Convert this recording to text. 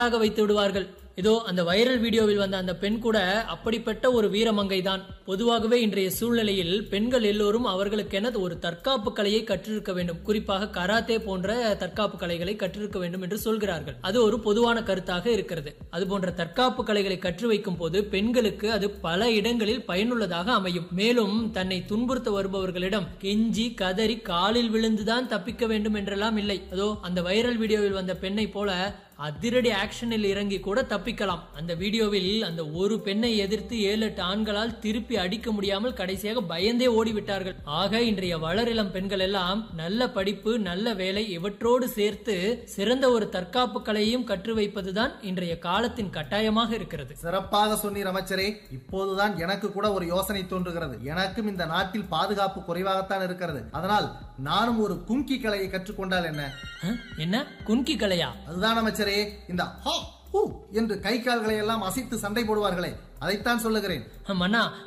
ஆக வைத்து விடுவார்கள் இதோ அந்த வைரல் வீடியோவில் வந்த அந்த பெண் கூட அப்படிப்பட்ட ஒரு வீரமங்கை தான் பொதுவாகவே இன்றைய சூழ்நிலையில் பெண்கள் எல்லோரும் அவர்களுக்கென ஒரு தற்காப்பு கலையை கற்றிருக்க வேண்டும் குறிப்பாக கராத்தே போன்ற தற்காப்பு கலைகளை கற்றிருக்க வேண்டும் என்று சொல்கிறார்கள் அது ஒரு பொதுவான கருத்தாக இருக்கிறது அது போன்ற தற்காப்பு கலைகளை கற்று வைக்கும் போது பெண்களுக்கு அது பல இடங்களில் பயனுள்ளதாக அமையும் மேலும் தன்னை துன்புறுத்த வருபவர்களிடம் கெஞ்சி கதறி காலில் விழுந்துதான் தப்பிக்க வேண்டும் என்றெல்லாம் இல்லை அதோ அந்த வைரல் வீடியோவில் வந்த பெண்ணை போல அதிரடி ஆக்ஷனில் இறங்கி கூட தப்பிக்கலாம் அந்த வீடியோவில் அந்த ஒரு பெண்ணை எதிர்த்து ஏழு எட்டு ஆண்களால் திருப்பி அடிக்க முடியாமல் கடைசியாக பயந்தே ஓடிவிட்டார்கள் ஆக இன்றைய வளரிளம் பெண்கள் எல்லாம் நல்ல படிப்பு நல்ல வேலை இவற்றோடு சேர்த்து சிறந்த ஒரு தற்காப்பு கலையையும் கற்று வைப்பதுதான் இன்றைய காலத்தின் கட்டாயமாக இருக்கிறது சிறப்பாக சொன்னீர் அமைச்சரே இப்போதுதான் எனக்கு கூட ஒரு யோசனை தோன்றுகிறது எனக்கும் இந்த நாட்டில் பாதுகாப்பு குறைவாகத்தான் இருக்கிறது அதனால் நானும் ஒரு கும்கி கலையை கற்றுக்கொண்டால் என்ன அஹ், என்ன குன்கி கலையா அதுதான் அமைச்சரே இந்த ஹா ஹூ என்று கை கால்களை எல்லாம் அசைத்து சண்டை போடுவார்களே அதைத்தான் சொல்லுகிறேன் மன்னா